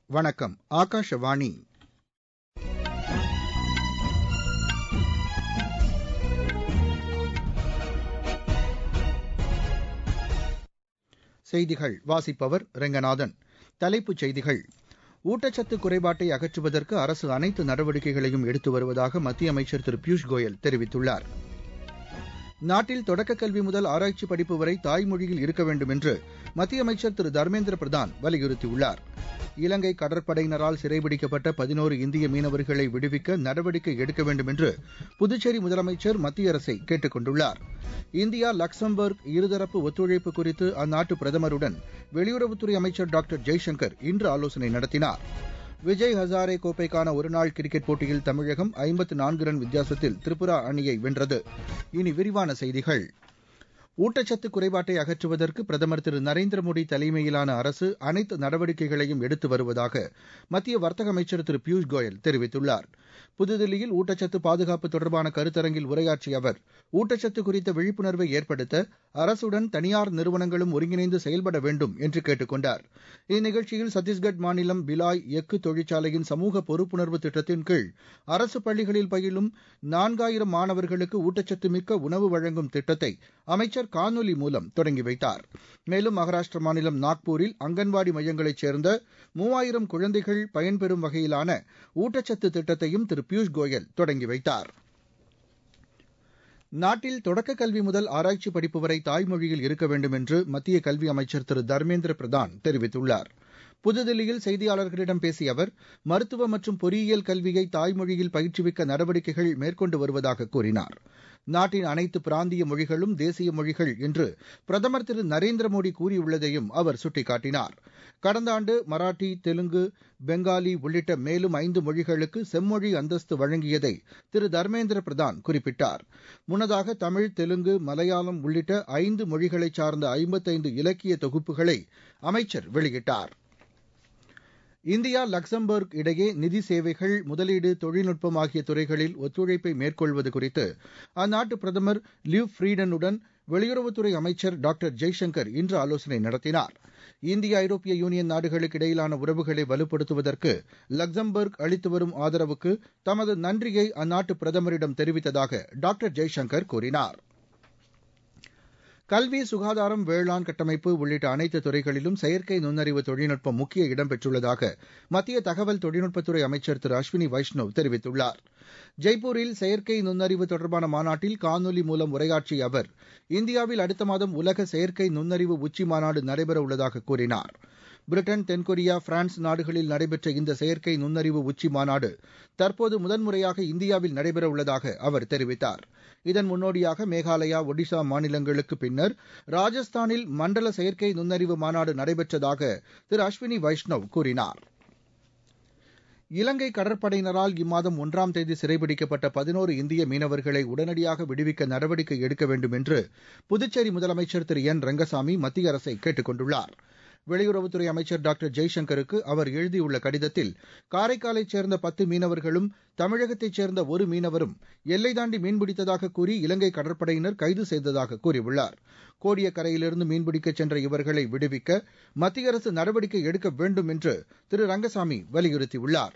வணக்கம் ஆகாஷவாணி செய்திகள் வாசிப்பவர் ரெங்கநாதன் தலைப்புச் செய்திகள் ஊட்டச்சத்து குறைபாட்டை அகற்றுவதற்கு அரசு அனைத்து நடவடிக்கைகளையும் எடுத்து வருவதாக மத்திய அமைச்சர் திரு பியூஷ் கோயல் தெரிவித்துள்ளார் நாட்டில் தொடக்கக் கல்வி முதல் ஆராய்ச்சி படிப்பு வரை தாய்மொழியில் இருக்க வேண்டும் என்று மத்திய அமைச்சர் திரு தர்மேந்திர பிரதான் வலியுறுத்தியுள்ளார் இலங்கை கடற்படையினரால் சிறைபிடிக்கப்பட்ட பதினோரு இந்திய மீனவர்களை விடுவிக்க நடவடிக்கை எடுக்க வேண்டும் என்று புதுச்சேரி முதலமைச்சர் மத்திய அரசை கேட்டுக் கொண்டுள்ளார் இந்தியா லக்சம்பர்க் இருதரப்பு ஒத்துழைப்பு குறித்து அந்நாட்டு பிரதமருடன் வெளியுறவுத்துறை அமைச்சர் டாக்டர் ஜெய்சங்கர் இன்று ஆலோசனை நடத்தினார் விஜய் ஹசாரே கோப்பைக்கான ஒருநாள் கிரிக்கெட் போட்டியில் தமிழகம் ஐம்பத்து நான்கு ரன் வித்தியாசத்தில் திரிபுரா அணியை வென்றது இனி விரிவான செய்திகள் ஊட்டச்சத்து குறைபாட்டை அகற்றுவதற்கு பிரதமர் திரு நரேந்திர மோடி தலைமையிலான அரசு அனைத்து நடவடிக்கைகளையும் எடுத்து வருவதாக மத்திய வர்த்தக அமைச்சர் திரு பியூஷ் கோயல் தெரிவித்துள்ளார் புதுதில்லியில் ஊட்டச்சத்து பாதுகாப்பு தொடர்பான கருத்தரங்கில் உரையாற்றிய அவர் ஊட்டச்சத்து குறித்த விழிப்புணர்வை ஏற்படுத்த அரசுடன் தனியார் நிறுவனங்களும் ஒருங்கிணைந்து செயல்பட வேண்டும் என்று கேட்டுக் கொண்டார் இந்நிகழ்ச்சியில் சத்தீஸ்கட் மாநிலம் பிலாய் எஃகு தொழிற்சாலையின் சமூக பொறுப்புணர்வு திட்டத்தின் கீழ் அரசு பள்ளிகளில் பயிலும் நான்காயிரம் மாணவர்களுக்கு ஊட்டச்சத்து மிக்க உணவு வழங்கும் திட்டத்தை அமைச்சர் காணொலி மூலம் தொடங்கி வைத்தார் மேலும் மகாராஷ்டிர மாநிலம் நாக்பூரில் அங்கன்வாடி மையங்களைச் சேர்ந்த மூவாயிரம் குழந்தைகள் பயன்பெறும் வகையிலான ஊட்டச்சத்து திட்டத்தையும் திரு பியூஷ் கோயல் தொடங்கி வைத்தார் நாட்டில் தொடக்கக் கல்வி முதல் ஆராய்ச்சி படிப்பு வரை தாய்மொழியில் இருக்க வேண்டும் என்று மத்திய கல்வி அமைச்சர் திரு தர்மேந்திர பிரதான் தெரிவித்துள்ளார் புதுதில்லியில் செய்தியாளர்களிடம் பேசிய அவர் மருத்துவ மற்றும் பொறியியல் கல்வியை தாய்மொழியில் பயிற்றுவிக்க நடவடிக்கைகள் மேற்கொண்டு வருவதாக கூறினார் நாட்டின் அனைத்து பிராந்திய மொழிகளும் தேசிய மொழிகள் என்று பிரதமர் திரு நரேந்திர மோடி கூறியுள்ளதையும் அவர் சுட்டிக்காட்டினார் கடந்த ஆண்டு மராட்டி தெலுங்கு பெங்காலி உள்ளிட்ட மேலும் ஐந்து மொழிகளுக்கு செம்மொழி அந்தஸ்து வழங்கியதை திரு தர்மேந்திர பிரதான் குறிப்பிட்டார் முன்னதாக தமிழ் தெலுங்கு மலையாளம் உள்ளிட்ட ஐந்து மொழிகளைச் சார்ந்த ஐம்பத்தைந்து இலக்கிய தொகுப்புகளை அமைச்சர் வெளியிட்டார் இந்தியா லக்சம்பர்க் இடையே நிதி சேவைகள் முதலீடு தொழில்நுட்பம் ஆகிய துறைகளில் ஒத்துழைப்பை மேற்கொள்வது குறித்து அந்நாட்டு பிரதமர் லிவ் ஃப்ரீடனுடன் வெளியுறவுத்துறை அமைச்சர் டாக்டர் ஜெய்சங்கர் இன்று ஆலோசனை நடத்தினார் இந்திய ஐரோப்பிய யூனியன் நாடுகளுக்கு இடையிலான உறவுகளை வலுப்படுத்துவதற்கு லக்சம்பர்க் அளித்து வரும் ஆதரவுக்கு தமது நன்றியை அந்நாட்டு பிரதமரிடம் தெரிவித்ததாக டாக்டர் ஜெய்சங்கர் கூறினார் கல்வி சுகாதாரம் வேளாண் கட்டமைப்பு உள்ளிட்ட அனைத்து துறைகளிலும் செயற்கை நுண்ணறிவு தொழில்நுட்பம் முக்கிய இடம் பெற்றுள்ளதாக மத்திய தகவல் தொழில்நுட்பத்துறை அமைச்சர் திரு அஸ்வினி வைஷ்ணவ் தெரிவித்துள்ளார் ஜெய்ப்பூரில் செயற்கை நுண்ணறிவு தொடர்பான மாநாட்டில் காணொலி மூலம் உரையாற்றிய அவர் இந்தியாவில் அடுத்த மாதம் உலக செயற்கை நுண்ணறிவு உச்சி மாநாடு நடைபெற உள்ளதாக கூறினார் பிரிட்டன் தென்கொரியா பிரான்ஸ் நாடுகளில் நடைபெற்ற இந்த செயற்கை நுண்ணறிவு உச்சி மாநாடு தற்போது முதன்முறையாக இந்தியாவில் நடைபெற உள்ளதாக அவர் தெரிவித்தார் இதன் முன்னோடியாக மேகாலயா ஒடிசா மாநிலங்களுக்கு பின்னர் ராஜஸ்தானில் மண்டல செயற்கை நுண்ணறிவு மாநாடு நடைபெற்றதாக திரு அஸ்வினி வைஷ்ணவ் கூறினார் இலங்கை கடற்படையினரால் இம்மாதம் ஒன்றாம் தேதி சிறைபிடிக்கப்பட்ட பதினோரு இந்திய மீனவர்களை உடனடியாக விடுவிக்க நடவடிக்கை எடுக்க வேண்டும் என்று புதுச்சேரி முதலமைச்சர் திரு என் ரங்கசாமி மத்திய அரசை கேட்டுக் கொண்டுள்ளார் வெளியுறவுத்துறை அமைச்சர் டாக்டர் ஜெய்சங்கருக்கு அவர் எழுதியுள்ள கடிதத்தில் காரைக்காலைச் சேர்ந்த பத்து மீனவர்களும் தமிழகத்தைச் சேர்ந்த ஒரு மீனவரும் எல்லை தாண்டி மீன்பிடித்ததாக கூறி இலங்கை கடற்படையினர் கைது செய்ததாக கூறியுள்ளார் கோடியக்கரையிலிருந்து மீன்பிடிக்கச் சென்ற இவர்களை விடுவிக்க மத்திய அரசு நடவடிக்கை எடுக்க வேண்டும் என்று திரு ரங்கசாமி வலியுறுத்தியுள்ளார்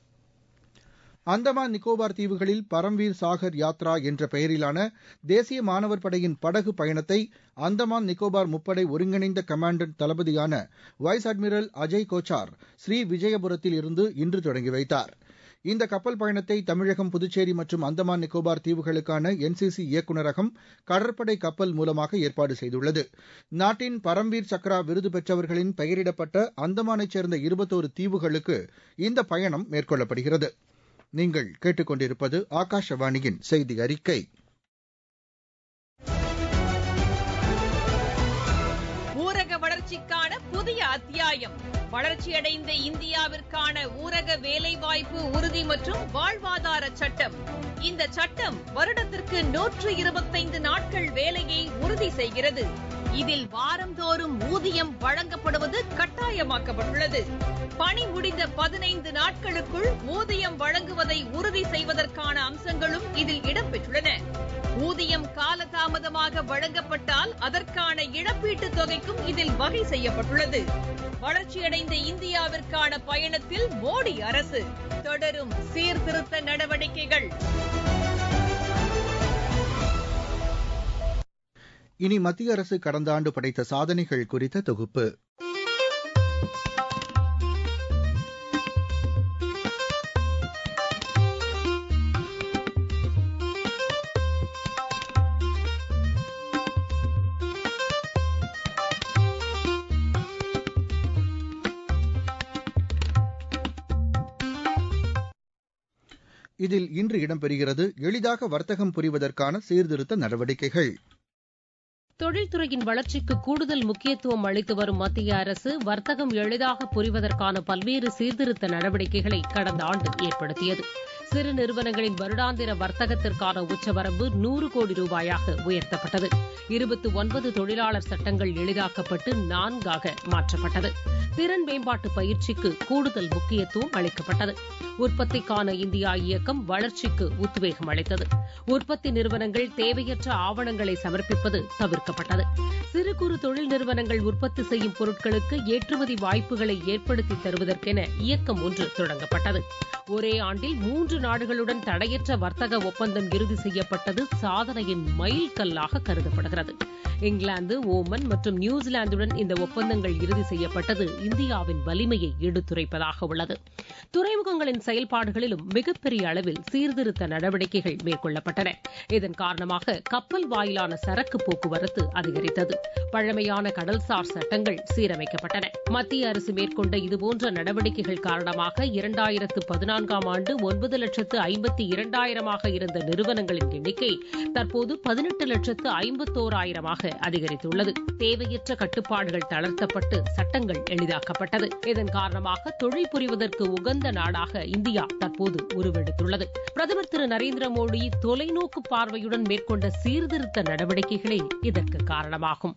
அந்தமான் நிக்கோபார் தீவுகளில் பரம்வீர் சாகர் யாத்ரா என்ற பெயரிலான தேசிய மாணவர் படையின் படகு பயணத்தை அந்தமான் நிக்கோபார் முப்படை ஒருங்கிணைந்த கமாண்டன்ட் தளபதியான வைஸ் அட்மிரல் அஜய் கோச்சார் ஸ்ரீ விஜயபுரத்தில் இருந்து இன்று தொடங்கி வைத்தார் இந்த கப்பல் பயணத்தை தமிழகம் புதுச்சேரி மற்றும் அந்தமான் நிக்கோபார் தீவுகளுக்கான என்சிசி இயக்குநரகம் கடற்படை கப்பல் மூலமாக ஏற்பாடு செய்துள்ளது நாட்டின் பரம்வீர் சக்ரா விருது பெற்றவர்களின் பெயரிடப்பட்ட அந்தமானைச் சேர்ந்த இருபத்தோரு தீவுகளுக்கு இந்த பயணம் மேற்கொள்ளப்படுகிறது நீங்கள் கேட்டுக்கொண்டிருப்பது ஆகாஷவாணியின் செய்தி அறிக்கை ஊரக வளர்ச்சிக்கான புதிய அத்தியாயம் வளர்ச்சியடைந்த இந்தியாவிற்கான ஊரக வேலைவாய்ப்பு உறுதி மற்றும் வாழ்வாதார சட்டம் இந்த சட்டம் வருடத்திற்கு நூற்று இருபத்தைந்து நாட்கள் வேலையை உறுதி செய்கிறது இதில் வாரந்தோறும் ஊதியம் வழங்கப்படுவது கட்டாயமாக்கப்பட்டுள்ளது பணி முடிந்த பதினைந்து நாட்களுக்குள் ஊதியம் வழங்குவதை உறுதி செய்வதற்கான அம்சங்களும் இதில் இடம்பெற்றுள்ளன ஊதியம் காலதாமதமாக வழங்கப்பட்டால் அதற்கான இழப்பீட்டுத் தொகைக்கும் இதில் வகை செய்யப்பட்டுள்ளது வளர்ச்சியடைந்த இந்தியாவிற்கான பயணத்தில் மோடி அரசு தொடரும் சீர்திருத்த நடவடிக்கைகள் இனி மத்திய அரசு கடந்த ஆண்டு படைத்த சாதனைகள் குறித்த தொகுப்பு இதில் இன்று இடம்பெறுகிறது எளிதாக வர்த்தகம் புரிவதற்கான சீர்திருத்த நடவடிக்கைகள் தொழில்துறையின் வளர்ச்சிக்கு கூடுதல் முக்கியத்துவம் அளித்து வரும் மத்திய அரசு வர்த்தகம் எளிதாக புரிவதற்கான பல்வேறு சீர்திருத்த நடவடிக்கைகளை கடந்த ஆண்டு ஏற்படுத்தியது சிறு நிறுவனங்களின் வருடாந்திர வர்த்தகத்திற்கான உச்சவரம்பு நூறு கோடி ரூபாயாக உயர்த்தப்பட்டது இருபத்தி ஒன்பது தொழிலாளர் சட்டங்கள் எளிதாக்கப்பட்டு நான்காக மாற்றப்பட்டது திறன் மேம்பாட்டு பயிற்சிக்கு கூடுதல் முக்கியத்துவம் அளிக்கப்பட்டது உற்பத்திக்கான இந்தியா இயக்கம் வளர்ச்சிக்கு உத்வேகம் அளித்தது உற்பத்தி நிறுவனங்கள் தேவையற்ற ஆவணங்களை சமர்ப்பிப்பது தவிர்க்கப்பட்டது சிறு குறு தொழில் நிறுவனங்கள் உற்பத்தி செய்யும் பொருட்களுக்கு ஏற்றுமதி வாய்ப்புகளை ஏற்படுத்தி தருவதற்கென இயக்கம் ஒன்று தொடங்கப்பட்டது ஒரே ஆண்டில் மூன்று நாடுகளுடன் தடையற்ற வர்த்தக ஒப்பந்தம் இறுதி செய்யப்பட்டது சாதனையின் மைல் கல்லாக கருதப்படுகிறது இங்கிலாந்து ஓமன் மற்றும் நியூசிலாந்துடன் இந்த ஒப்பந்தங்கள் இறுதி செய்யப்பட்டது இந்தியாவின் வலிமையை எடுத்துரைப்பதாக உள்ளது துறைமுகங்களின் செயல்பாடுகளிலும் மிகப்பெரிய அளவில் சீர்திருத்த நடவடிக்கைகள் மேற்கொள்ளப்பட்டன இதன் காரணமாக கப்பல் வாயிலான சரக்கு போக்குவரத்து அதிகரித்தது பழமையான கடல்சார் சட்டங்கள் சீரமைக்கப்பட்டன மத்திய அரசு மேற்கொண்ட இதுபோன்ற நடவடிக்கைகள் காரணமாக இரண்டாயிரத்து பதினான்காம் ஆண்டு ஒன்பது லட்சத்து ஐம்பத்தி இரண்டாயிரமாக இருந்த நிறுவனங்களின் எண்ணிக்கை தற்போது பதினெட்டு லட்சத்து ஐம்பத்தோராயிரமாக அதிகரித்துள்ளது தேவையற்ற கட்டுப்பாடுகள் தளர்த்தப்பட்டு சட்டங்கள் எளிதாக்கப்பட்டது இதன் காரணமாக தொழில் புரிவதற்கு உகந்த நாடாக இந்தியா தற்போது உருவெடுத்துள்ளது பிரதமர் திரு நரேந்திர மோடி தொலைநோக்கு பார்வையுடன் மேற்கொண்ட சீர்திருத்த நடவடிக்கைகளே இதற்கு காரணமாகும்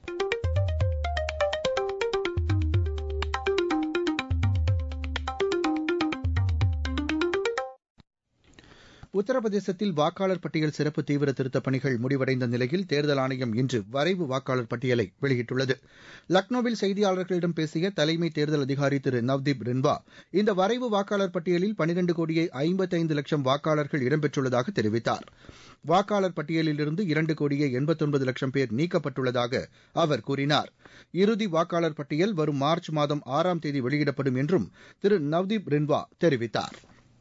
உத்தரப்பிரதேசத்தில் வாக்காளர் பட்டியல் சிறப்பு தீவிர திருத்தப் பணிகள் முடிவடைந்த நிலையில் தேர்தல் ஆணையம் இன்று வரைவு வாக்காளர் பட்டியலை வெளியிட்டுள்ளது லக்னோவில் செய்தியாளர்களிடம் பேசிய தலைமை தேர்தல் அதிகாரி திரு நவ்தீப் ரின்வா இந்த வரைவு வாக்காளர் பட்டியலில் பனிரண்டு கோடியே ஐம்பத்தைந்து லட்சம் வாக்காளர்கள் இடம்பெற்றுள்ளதாக தெரிவித்தார் வாக்காளர் பட்டியலிலிருந்து இரண்டு கோடியே எண்பத்தொன்பது லட்சம் பேர் நீக்கப்பட்டுள்ளதாக அவர் கூறினார் இறுதி வாக்காளர் பட்டியல் வரும் மார்ச் மாதம் ஆறாம் தேதி வெளியிடப்படும் என்றும் திரு நவ்தீப் ரின்வா தெரிவித்தார்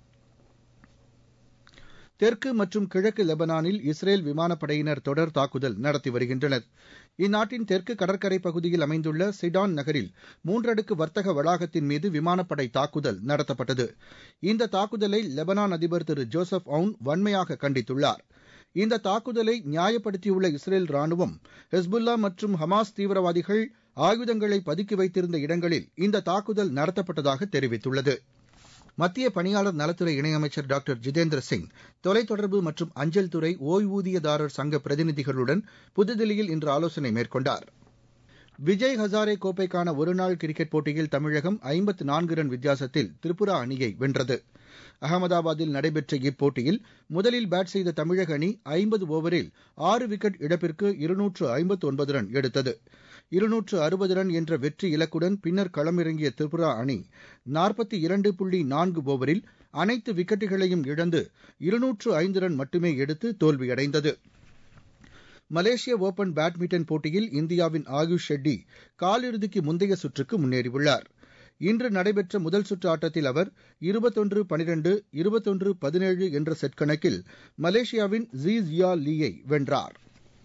தெற்கு மற்றும் கிழக்கு லெபனானில் இஸ்ரேல் விமானப்படையினர் தொடர் தாக்குதல் நடத்தி வருகின்றனர் இந்நாட்டின் தெற்கு கடற்கரை பகுதியில் அமைந்துள்ள சிடான் நகரில் மூன்றடுக்கு வர்த்தக வளாகத்தின் மீது விமானப்படை தாக்குதல் நடத்தப்பட்டது இந்த தாக்குதலை லெபனான் அதிபர் திரு ஜோசப் அவுன் வன்மையாக கண்டித்துள்ளார் இந்த தாக்குதலை நியாயப்படுத்தியுள்ள இஸ்ரேல் ராணுவம் ஹெஸ்புல்லா மற்றும் ஹமாஸ் தீவிரவாதிகள் ஆயுதங்களை பதுக்கி வைத்திருந்த இடங்களில் இந்த தாக்குதல் நடத்தப்பட்டதாக தெரிவித்துள்ளது மத்திய பணியாளர் நலத்துறை இணையமைச்சர் டாக்டர் ஜிதேந்திர சிங் தொலைத்தொடர்பு மற்றும் அஞ்சல் துறை ஓய்வூதியதாரர் சங்க பிரதிநிதிகளுடன் புதுதில்லியில் இன்று ஆலோசனை மேற்கொண்டார் விஜய் ஹசாரே கோப்பைக்கான ஒருநாள் கிரிக்கெட் போட்டியில் தமிழகம் ஐம்பத்து நான்கு ரன் வித்தியாசத்தில் திரிபுரா அணியை வென்றது அகமதாபாத்தில் நடைபெற்ற இப்போட்டியில் முதலில் பேட் செய்த தமிழக அணி ஐம்பது ஓவரில் ஆறு விக்கெட் இழப்பிற்கு இருநூற்று ஐம்பத்து ஒன்பது ரன் எடுத்தது இருநூற்று அறுபது ரன் என்ற வெற்றி இலக்குடன் பின்னர் களமிறங்கிய திரிபுரா அணி நாற்பத்தி இரண்டு புள்ளி நான்கு ஓவரில் அனைத்து விக்கெட்டுகளையும் இழந்து இருநூற்று ஐந்து ரன் மட்டுமே எடுத்து தோல்வியடைந்தது மலேசிய ஓபன் பேட்மிண்டன் போட்டியில் இந்தியாவின் ஆயுஷ் ஷெட்டி காலிறுதிக்கு முந்தைய சுற்றுக்கு முன்னேறியுள்ளார் இன்று நடைபெற்ற முதல் சுற்று ஆட்டத்தில் அவர் இருபத்தொன்று பனிரெண்டு இருபத்தொன்று பதினேழு என்ற செட் கணக்கில் மலேசியாவின் ஜி ஜியா லீயை வென்றார்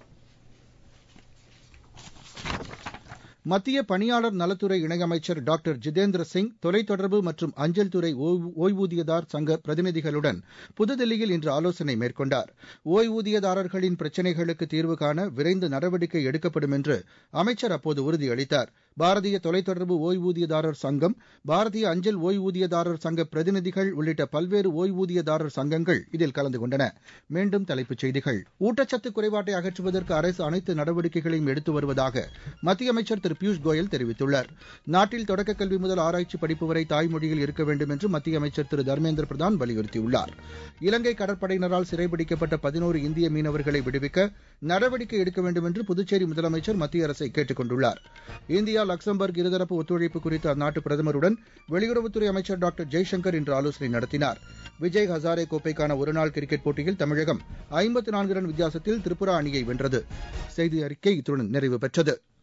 மத்திய பணியாளர் நலத்துறை இணையமைச்சர் டாக்டர் ஜிதேந்திர சிங் தொலைத்தொடர்பு மற்றும் அஞ்சல் துறை ஓய்வூதியதார் சங்க பிரதிநிதிகளுடன் புதுதில்லியில் இன்று ஆலோசனை மேற்கொண்டார் ஓய்வூதியதாரர்களின் பிரச்சினைகளுக்கு தீர்வு காண விரைந்து நடவடிக்கை எடுக்கப்படும் என்று அமைச்சர் அப்போது உறுதியளித்தார் பாரதிய தொலைத்தொடர்பு ஓய்வூதியதாரர் சங்கம் பாரதிய அஞ்சல் ஓய்வூதியதாரர் சங்க பிரதிநிதிகள் உள்ளிட்ட பல்வேறு ஓய்வூதியதாரர் சங்கங்கள் இதில் கலந்து கொண்டன மீண்டும் தலைப்புச் செய்திகள் ஊட்டச்சத்து குறைபாட்டை அகற்றுவதற்கு அரசு அனைத்து நடவடிக்கைகளையும் எடுத்து வருவதாக மத்திய அமைச்சர் திரு பியூஷ் கோயல் தெரிவித்துள்ளார் நாட்டில் தொடக்கக் கல்வி முதல் ஆராய்ச்சி படிப்பு வரை தாய்மொழியில் இருக்க வேண்டும் என்று மத்திய அமைச்சர் திரு தர்மேந்திர பிரதான் வலியுறுத்தியுள்ளார் இலங்கை கடற்படையினரால் சிறைபிடிக்கப்பட்ட பதினோரு இந்திய மீனவர்களை விடுவிக்க நடவடிக்கை எடுக்க வேண்டும் என்று புதுச்சேரி முதலமைச்சர் மத்திய அரசை கேட்டுக் கொண்டுள்ளார் இந்தியா லக்சம்பர்க் இருதரப்பு ஒத்துழைப்பு குறித்து அந்நாட்டு பிரதமருடன் வெளியுறவுத்துறை அமைச்சர் டாக்டர் ஜெய்சங்கர் இன்று ஆலோசனை நடத்தினார் விஜய் ஹசாரே கோப்பைக்கான ஒருநாள் கிரிக்கெட் போட்டியில் தமிழகம் ஐம்பத்து நான்கு ரன் வித்தியாசத்தில் திரிபுரா அணியை வென்றது செய்தி அறிக்கை இத்துடன் நிறைவு பெற்றது